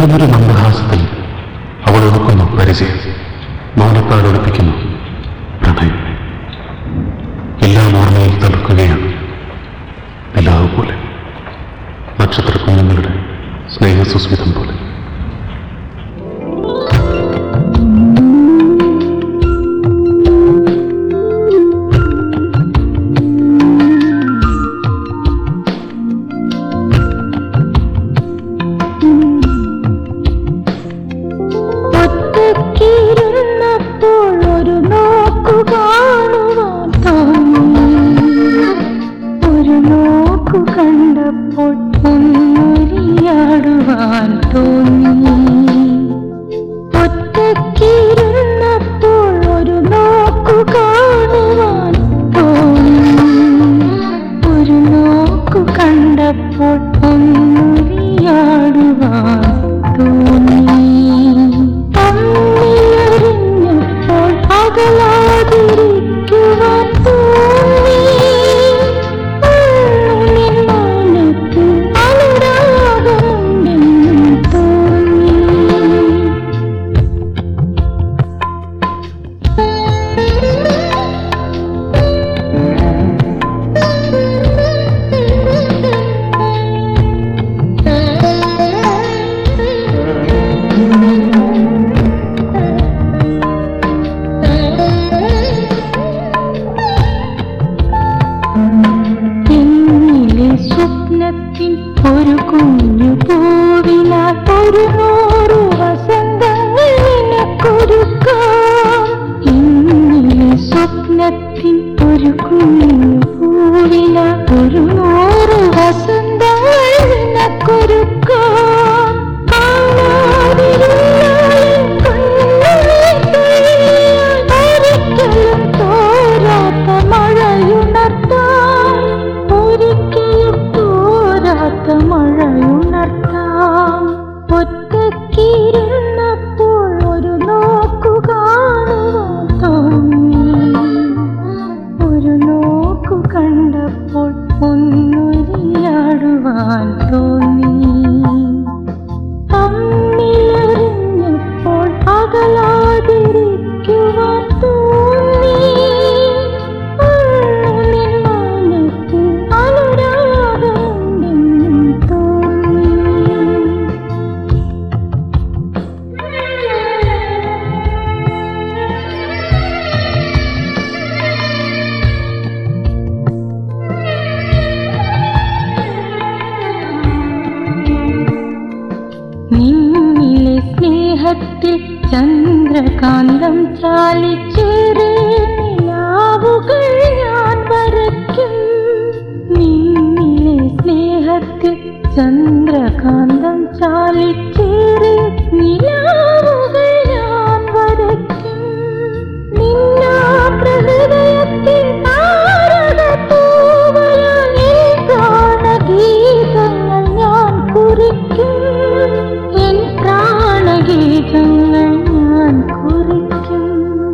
പെട്ടെന്നൊരു മന്ദഹാസത്തിൽ അവൾ ഒതുക്കുന്നു പരിചയം മൗനത്താൽ ഒളിപ്പിക്കുന്നു പ്രണയം എല്ലാം ഓർമ്മയിൽ തളുക്കുകയാണ് നിലാവ് പോലെ നക്ഷത്ര കുഞ്ഞുങ്ങളുടെ സ്നേഹസുസ്മിതം പോലെ ഒറ്റയ്ക്കിരുന്നപ്പോൾ ഒരു നോക്കു കാണുവാൻ തോന്നി ഒരു നോക്കു കണ്ടപ്പോൾ ഒന്നുരിയാടുവാൻ തോന്നി ഒറ്റയ്ക്കിരുന്നപ്പോൾ ഒരു നോക്കു കാണുവാൻ തോന്നി ഒരു നോക്കു കണ്ടപ്പോൾ ഒന്നുരിയാടുവാൻ തോന്നി തമ്മിലറിഞ്ഞപ്പോൾ അകലാതിരിക്കുവാൻ തോന്നി ഉള്ളിൽ മൗനത്തിൽ അനുരാഗമുണ്ടെന്നും തോന്നി എന്നിലെ സ്വപ്നത്തിൻ ഒരു കുഞ്ഞു പൂവിനാൽ ഒരു നൂറു വസന്തങ്ങൾ നിനക്കൊരുക്കാം എന്നിലെ സ്വപ്നത്തിൻ ഒരു കുഞ്ഞു പൂവിനാൽ ഒരു നൂറു വസന്തങ്ങൾ നിനക്കൊരുക്കാം കാണാതിരുന്നാലും കണ്ണുനീർ പെയ്യാൻ ഒരിക്കലും തോരാത്ത മഴയുണർത്താം ഒരിക്കലും തോരാത്ത മഴയുണർത്താം ഒറ്റക്കിരുന്നപ്പോൾ ഒരു നോക്കു കാണുവാൻ തോന്നി ഒരു നോക്കു കണ്ടപ്പോൾ ഒന്നുരിയാടുവാൻ തോന്നി തമ്മിലറിഞ്ഞപ്പോൾ അകലാതിരിക്കുവാൻ തോന്നി ഉള്ളിൽ മൗനത്തിൽ അനുരാഗമുണ്ടെന്നും തോന്നി നിന്നിലെ സ്നേഹത്തിൽ ചന്ദ്രകാന്തം ചാലിച്ചേറെ നിലാവുകൾ ഞാൻ വരയ്ക്കും നിന്നിലെ സ്നേഹത്തിൽ ചന്ദ്രകാന്തം ചാലിച്ചേറെ നിലാവുകൾ ഞാൻ വരയ്ക്കും നിന്നാ പ്രഹൃദയത്തിൽ താരകത്തൂവലാൽ എൻ പ്രാണഗീതങ്ങൾ ഞാൻ കുറിക്കും എൻ പ്രാണഗീതങ്ങൾ ഞാൻ കുറിക്കും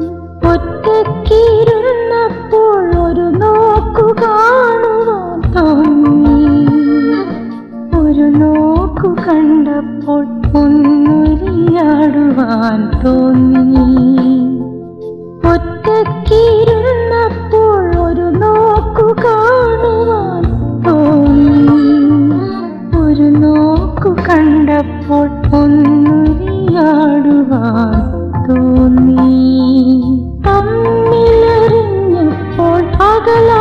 ഒറ്റക്കിരുന്നപ്പോൾ ഒരു നോക്കു കാണുവാൻ തോന്നി ഒരു നോക്കു കണ്ടപ്പോൾ ഒന്നുരിയാടുവാൻ തോന്നി ഒറ്റക്കിരുന്നപ്പോൾ ഒരു നോക്കു കാണുവാൻ തോന്നി ഒരു നോക്കു കണ്ടപ്പോൾ ഒന്നുരിയാടുവാൻ തോന്നി തമ്മിലറിഞ്ഞപ്പോൾ അകലാ